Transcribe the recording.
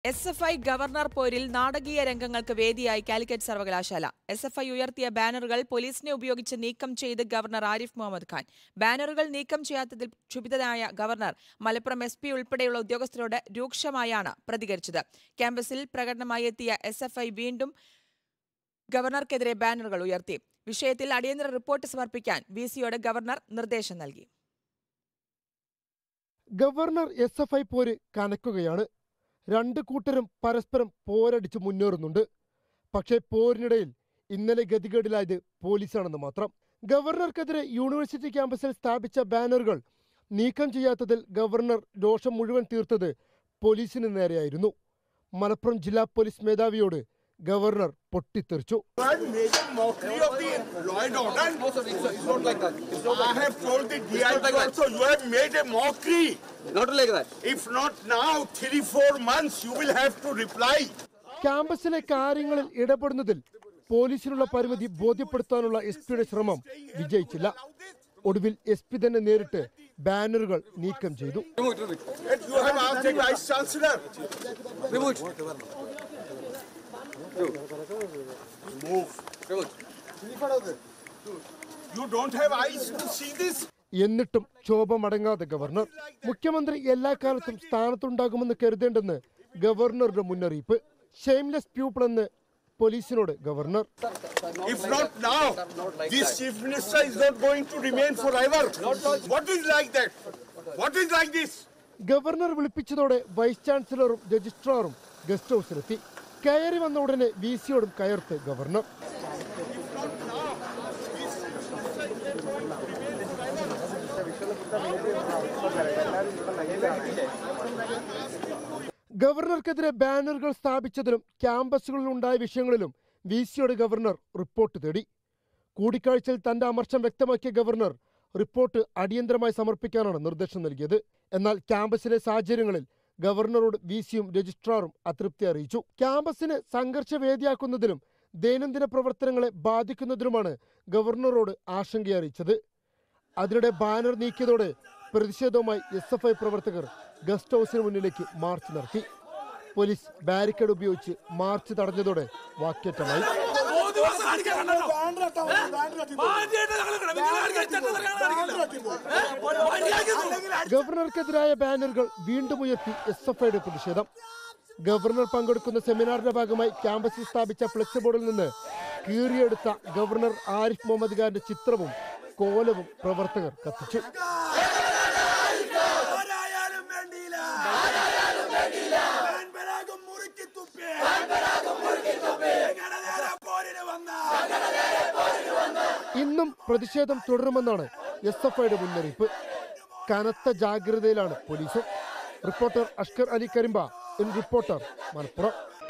S F I governor പോരിൽ നാടകീയ രംഗങ്ങൾക്ക് വേദിയായി കാലിക്കറ്റ് സർവകലാശാല എസ് എഫ് ഐ ഉയർത്തിയ ബാനറുകൾ പോലീസിനെ ഉപയോഗിച്ച് നീക്കം ചെയ്ത് ഗവർണർ ആരിഫ് മുഹമ്മദ് ഖാൻ ബാനറുകൾ നീക്കം ചെയ്യാത്തതിൽ ക്ഷുഭിതനായ ഗവർണർ മലപ്പുറം എസ് പി ഉൾപ്പെടെയുള്ള ഉദ്യോഗസ്ഥരോട് രൂക്ഷമായാണ് പ്രതികരിച്ചത് ക്യാമ്പസിൽ പ്രകടനമായി എത്തിയ എസ് എഫ് ഐ വീണ്ടും ഗവർണർക്കെതിരെ ബാനറുകൾ ഉയർത്തി വിഷയത്തിൽ അടിയന്തര റിപ്പോർട്ട് സമർപ്പിക്കാൻ വി സിയോട് ഗവർണർ നിർദ്ദേശം നൽകി ഗവർണർ എസ് എഫ് ഐ പോര് കനക്കുകയാണ് രണ്ട് കൂട്ടരും പരസ്പരം പോരടിച്ച് മുന്നേറുന്നുണ്ട് പക്ഷേ പോരിനിടയിൽ ഇന്നലെ ഗതികേടിലായത് പോലീസാണെന്ന് മാത്രം ഗവർണർക്കെതിരെ യൂണിവേഴ്സിറ്റി ക്യാമ്പസിൽ സ്ഥാപിച്ച ബാനറുകൾ നീക്കം ചെയ്യാത്തതിൽ ഗവർണർ രോഷം മുഴുവൻ തീർത്തത് പോലീസിന് നേരെയായിരുന്നു മലപ്പുറം ജില്ലാ പോലീസ് മേധാവിയോട് ഗവർണർ പൊട്ടിത്തെറിച്ചു I made a mockery of the law and order. It's not like that. It's not I like that. have told the DIG not like that. also, you have made a mockery. Not like that. If not now, three, four months, you will have to reply. ക്യാമ്പസിലെ കാര്യങ്ങളിൽ ഇടപെടുന്നതിൽ പോലീസിനുള്ള പരിമിതി ബോധ്യപ്പെടുത്താനുള്ള S പിയുടെ ശ്രമം വിജയിച്ചില്ല ഒടുവിൽ S P തന്നെ നേരിട്ട് ബാനറുകൾ നീക്കം ചെയ്തു Remove it, remove it. And you have asked the Vice Chancellor. Remove it. Move. Remove it. You don't have eyes to see this? എന്നിട്ടും ക്ഷോഭമടങ്ങാതെ ഗവർണർ മുഖ്യമന്ത്രി എല്ലാ കാലത്തും സ്ഥാനത്തുണ്ടാകുമെന്ന് കരുതേണ്ടെന്ന് ഗവർണറുടെ മുന്നറിയിപ്പ് ഷെയിംലെസ് പ്യൂപ്പിൾ എന്ന് പോലീസിനോട് governor If not now, this chief minister is not going to remain forever. What is like that? What is like this? Governor വിളിപ്പിച്ചതോടെ vice ചാൻസലറും രജിസ്ട്രാറും ഗസ്റ്റ് ഹൗസിലെത്തി കയറി വന്ന ഉടനെ വി സിയോടും കയർത്ത് ഗവർണർ ഗവർണർക്കെതിരെ ബാനറുകൾ സ്ഥാപിച്ചതിലും ക്യാമ്പസുകളിൽ ഉണ്ടായ വിഷയങ്ങളിലും വി സിയോട് ഗവർണർ റിപ്പോർട്ട് തേടി കൂടിക്കാഴ്ചയിൽ തന്റെ അമർഷം വ്യക്തമാക്കിയ ഗവർണർ റിപ്പോർട്ട് അടിയന്തരമായി സമർപ്പിക്കാനാണ് നിർദ്ദേശം നൽകിയത് എന്നാൽ ക്യാമ്പസിലെ സാഹചര്യങ്ങളിൽ ഗവർണറോട് വി സിയും രജിസ്ട്രാറും അതൃപ്തി അറിയിച്ചു ക്യാമ്പസിന് സംഘർഷവേദിയാക്കുന്നതിലും ദൈനംദിന പ്രവർത്തനങ്ങളെ ബാധിക്കുന്നതിലുമാണ് ഗവർണറോട് ആശങ്ക അറിയിച്ചത് അതിനിടെ ബാനർ നീക്കിയതോടെ പ്രതിഷേധവുമായി എസ് എഫ് ഐ പ്രവർത്തകർ ഗസ്റ്റ് ഹൗസിന് മുന്നിലേക്ക് മാർച്ച് നടത്തി പോലീസ് ബാരിക്കേഡ് ഉപയോഗിച്ച് മാർച്ച് തടഞ്ഞതോടെ വാക്കേറ്റമായി ഗവർണർക്കെതിരായ ബാനറുകൾ വീണ്ടും ഉയർത്തി എസ് എഫ് ഐയുടെ പ്രതിഷേധം ഗവർണർ പങ്കെടുക്കുന്ന സെമിനാറിന്റെ ഭാഗമായി ക്യാമ്പസിൽ സ്ഥാപിച്ച ഫ്ലെക്സ് ബോർഡിൽ നിന്ന് കീറിയെടുത്ത ഗവർണർ ആരിഫ് മുഹമ്മദ് ഖാന്റെ ചിത്രവും കോലവും പ്രവർത്തകർ കത്തിച്ചു ആരായാലും വേണ്ടിയില്ല പാൻപരാഗം മുറുക്കി തുപ്പി ഞങ്ങളുടെ നേരെ പോരിന് വന്ന ഇന്നും പ്രതിഷേധം തുടരുമെന്നാണ് എസ് എഫ് ഐയുടെ മുന്നറിയിപ്പ് കനത്ത ജാഗ്രതയിലാണ് പോലീസും reporter Ashkar Ali Karimba in reporter Malappuram